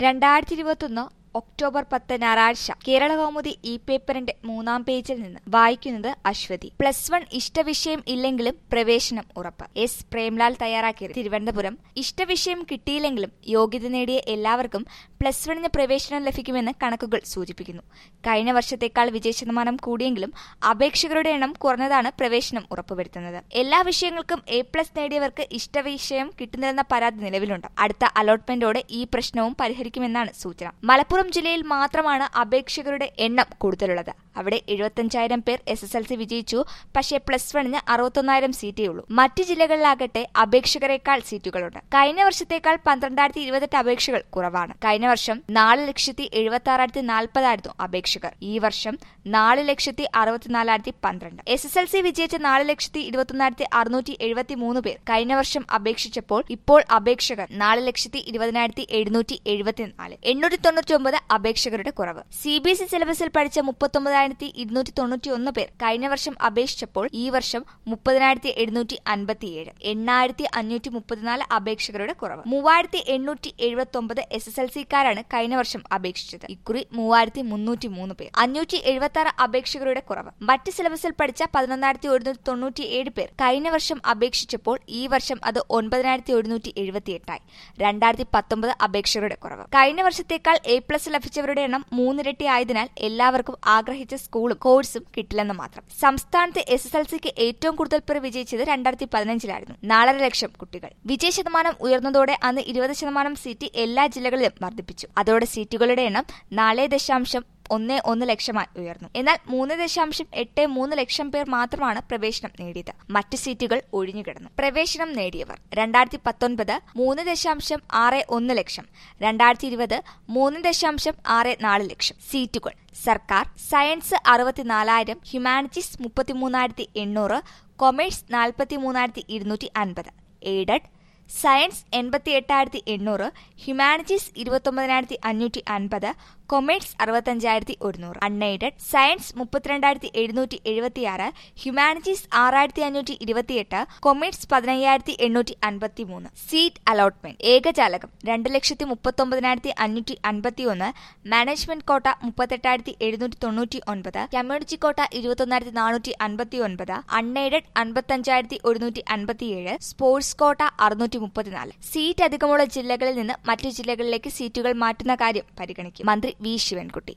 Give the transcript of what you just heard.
രണ്ടായിരത്തി ഇരുപത്തൊന്ന് ഒക്ടോബർ പത്ത് ഞായറാഴ്ച കേരള കൗമുദി ഇ പേപ്പറിന്റെ മൂന്നാം പേജിൽ നിന്ന് വായിക്കുന്നത് അശ്വതി പ്ലസ് വൺ ഇഷ്ടവിഷയം ഇല്ലെങ്കിലും പ്രവേശനം ഉറപ്പ് എസ് പ്രേംലാൽ തയ്യാറാക്കിയത് തിരുവനന്തപുരം ഇഷ്ടവിഷയം കിട്ടിയില്ലെങ്കിലും യോഗ്യത നേടിയ എല്ലാവർക്കും പ്ലസ് വണ്ണിന് പ്രവേശനം ലഭിക്കുമെന്ന് കണക്കുകൾ സൂചിപ്പിക്കുന്നു കഴിഞ്ഞ വർഷത്തേക്കാൾ വിജയശതമാനം കൂടിയെങ്കിലും അപേക്ഷകരുടെ എണ്ണം കുറഞ്ഞതാണ് പ്രവേശനം ഉറപ്പുവരുത്തുന്നത് എല്ലാ വിഷയങ്ങൾക്കും എ പ്ലസ് നേടിയവർക്ക് ഇഷ്ടവിഷയം കിട്ടുന്നില്ലെന്ന പരാതി നിലവിലുണ്ട് അടുത്ത അലോട്ട്മെന്റോടെ ഈ പ്രശ്നവും പരിഹരിക്കുമെന്നാണ് സൂചന മലപ്പുറം ജില്ലയിൽ മാത്രമാണ് അപേക്ഷകരുടെ എണ്ണം കൂടുതലുള്ളത് അവിടെ എഴുപത്തഞ്ചായിരം പേർ എസ് എസ് എൽ സി വിജയിച്ചു പക്ഷേ പ്ലസ് വണ്ണിന് അറുപത്തൊന്നായിരം സീറ്റേ ഉള്ളൂ മറ്റ് ജില്ലകളിലാകട്ടെ അപേക്ഷകരെക്കാൾ സീറ്റുകളുണ്ട് കഴിഞ്ഞ വർഷത്തേക്കാൾ പന്ത്രണ്ടായിരത്തി ഇരുപത്തെട്ട് അപേക്ഷകൾ കുറവാണ് കഴിഞ്ഞ വർഷം നാല് ലക്ഷത്തി എഴുപത്തി ആറായിരത്തി നാൽപ്പതായിരുന്നു അപേക്ഷകർ ഈ വർഷം നാല് ലക്ഷത്തി അറുപത്തിനാലായിരത്തി പന്ത്രണ്ട് എസ് എസ് എൽ സി വിജയിച്ച നാല് ലക്ഷത്തി ഇരുപത്തൊന്നായിരത്തി അറുന്നൂറ്റി എഴുപത്തി മൂന്ന് പേർ കഴിഞ്ഞ വർഷം അപേക്ഷിച്ചപ്പോൾ ഇപ്പോൾ അപേക്ഷകർ നാല് ലക്ഷത്തി ഇരുപതിനായിരത്തി എഴുന്നൂറ്റി എഴുപത്തിനാല് എണ്ണൂറ്റി തൊണ്ണൂറ്റി ഒമ്പത് അപേക്ഷകരുടെ കുറവ് സി ബി എസ് ഇ സിലബസിൽ പഠിച്ച മുപ്പത്തൊമ്പതായിരത്തി ഇരുന്നൂറ്റി തൊണ്ണൂറ്റി ഒന്ന് പേർ കഴിഞ്ഞ വർഷം അപേക്ഷിച്ചപ്പോൾ ഈ വർഷം മുപ്പതിനായിരത്തി എഴുന്നൂറ്റി അൻപത്തിയേഴ് എണ്ണായിരത്തി അഞ്ഞൂറ്റി മുപ്പത്തിനാല് അപേക്ഷകരുടെ കുറവ് മൂവായിരത്തി എണ്ണൂറ്റി എഴുപത്തി ഒമ്പത് എസ് എസ് എൽ സിക്കാരാണ് കഴിഞ്ഞ വർഷം അപേക്ഷിച്ചത് ഇക്കുറി മൂവായിരത്തി മുന്നൂറ്റി മൂന്ന് പേർ അഞ്ഞൂറ്റി എഴുപത്തി ആറ് അപേക്ഷകരുടെ കുറവ് മറ്റ് സിലബസിൽ പഠിച്ച പതിനൊന്നായിരത്തി ഒരുന്നൂറ്റി തൊണ്ണൂറ്റി ഏഴ് പേർ കഴിഞ്ഞ വർഷം അപേക്ഷിച്ചപ്പോൾ ഈ വർഷം അത് ഒൻപതിനായിരത്തി ഒരുന്നൂറ്റി എഴുപത്തി എട്ടായി രണ്ടായിരത്തി പത്തൊമ്പത് അപേക്ഷകരുടെ കുറവ് കഴിഞ്ഞ വർഷത്തേക്കാൾ എ പ്ലസ് ലഭിച്ചവരുടെ എണ്ണം മൂന്നിരട്ടി ആയതിനാൽ എല്ലാവർക്കും ആഗ്രഹിച്ച സ്കൂളും കോഴ്സും കിട്ടില്ലെന്ന് മാത്രം സംസ്ഥാനത്ത് എസ് എസ് എൽ സിക്ക് ഏറ്റവും കൂടുതൽ പേർ വിജയിച്ചത് രണ്ടായിരത്തി പതിനഞ്ചിലായിരുന്നു നാലര ലക്ഷം കുട്ടികൾ വിജയ ശതമാനം ഉയർന്നതോടെ അന്ന് ഇരുപത് ശതമാനം സീറ്റ് എല്ലാ ജില്ലകളിലും വർദ്ധിപ്പിച്ചു അതോടെ സീറ്റുകളുടെ എണ്ണം നാല് ദശാംശം ഒന്ന് ഒന്ന് ലക്ഷമായി ഉയർന്നു എന്നാൽ മൂന്ന് ദശാംശം എട്ട് മൂന്ന് ലക്ഷം പേർ മാത്രമാണ് പ്രവേശനം നേടിയത് മറ്റ് സീറ്റുകൾ ഒഴിഞ്ഞുകിടന്നു പ്രവേശനം നേടിയവർ രണ്ടായിരത്തി പത്തൊൻപത് മൂന്ന് ദശാംശം ആറ് ഒന്ന് ലക്ഷം രണ്ടായിരത്തി ഇരുപത് മൂന്ന് ദശാംശം ആറ് നാല് ലക്ഷം സീറ്റുകൾ സർക്കാർ സയൻസ് അറുപത്തിനാലായിരം ഹ്യൂമാനിറ്റീസ് മുപ്പത്തിമൂന്നായിരത്തി എണ്ണൂറ് കൊമേഴ്സ് നാൽപ്പത്തി മൂന്നായിരത്തി ഇരുന്നൂറ്റി അൻപത് എയ്ഡഡ് സയൻസ് എൺപത്തി എട്ടായിരത്തി എണ്ണൂറ് ഹ്യൂമാനിറ്റീസ് ഇരുപത്തൊമ്പതിനായിരത്തി അഞ്ഞൂറ്റി അൻപത് കൊമേഴ്സ് അറുപത്തഞ്ചായിരത്തി ഒരുന്നൂറ് അൺഎയ്ഡഡ് സയൻസ് മുപ്പത്തിരണ്ടായിരത്തി എഴുന്നൂറ്റി എഴുപത്തിയാറ് ഹ്യൂമാനിറ്റീസ് ആറായിരത്തി അഞ്ഞൂറ്റി ഇരുപത്തിയെട്ട് കൊമേഴ്സ് പതിനയ്യായിരത്തി എണ്ണൂറ്റി അൻപത്തി മൂന്ന് സീറ്റ് അലോട്ട്മെന്റ് ഏകജാലകം രണ്ട് ലക്ഷത്തി മുപ്പത്തൊമ്പതിനായിരത്തി അഞ്ഞൂറ്റി അൻപത്തി ഒന്ന് മാനേജ്മെന്റ് കോട്ട മുപ്പത്തെട്ടായിരത്തി എഴുന്നൂറ്റി തൊണ്ണൂറ്റി ഒൻപത് കമ്മ്യൂണിറ്റി കോട്ട ഇരുപത്തൊന്നായിരത്തി നാനൂറ്റി അൻപത്തി ഒൻപത് അൺഎയ്ഡഡ് അൻപത്തഞ്ചായിരത്തി ഒരുന്നൂറ്റി അൻപത്തിയേഴ് സ്പോർട്സ് കോട്ട അറുന്നൂറ്റി മുപ്പത്തിനാല് സീറ്റ് അധികമുള്ള ജില്ലകളിൽ നിന്ന് മറ്റു ജില്ലകളിലേക്ക് സീറ്റുകൾ മാറ്റുന്ന കാര്യം പരിഗണിക്കും മന്ത്രി വി ശിവൻകുട്ടി